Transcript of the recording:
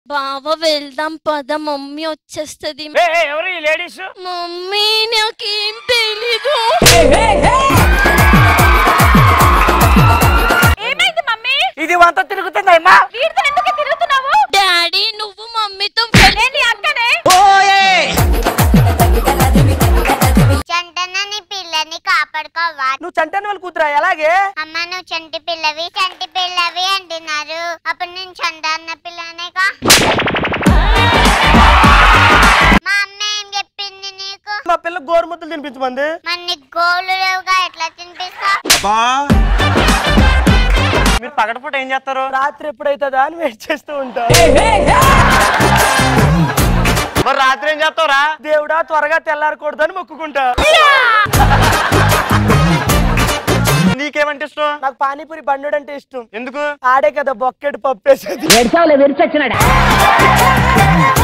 బావ వెళ్దాం పద మమ్మీ వచ్చేస్తది ఏ, ఏ, ఎవరు ఈ లేడీస్ మమ్మీ నాకేం తెలీదు ఏమైంది మమ్మీ ఇది వంత తిరుగుతుంది అమ్మా వీడితో ఎందుకు తిరుగుతున్నావు డాడీ నువ్వు మమ్మీతో నేను నీ అక్కనే చంటనని పిల్లని కాపాడుకోవా నువ్వు చంటని వాళ్ళ కూతురా ఎలాగే అమ్మ నువ్వు చంటి పిల్లవి చంటి పిల్లవి అంటున్నారు అప్పుడు నేను చంట అన్న పిల్లనేగా మా అమ్మ ఏం చెప్పింది నీకు మా పిల్ల గోరుముద్దలు తినిపించమంది మరి నీకు గోళ్ళు లేవుగా ఎట్లా తినిపిస్తా మీరు పగటిపూట ఏం చేస్తారు రాత్రి ఎప్పుడైతుందా అని వెయిట్ చేస్తూ ఉంటా మరి రాత్రి ఏం చేస్తావురా దేవుడా త్వరగా తెల్లారకూడదని మొక్కుకుంటా నీకేమంటే ఇష్టం నాకు పానీపూరి బండు అంటే ఇష్టం ఎందుకు ఆడే కదా బొక్కెడు పప్పేసేది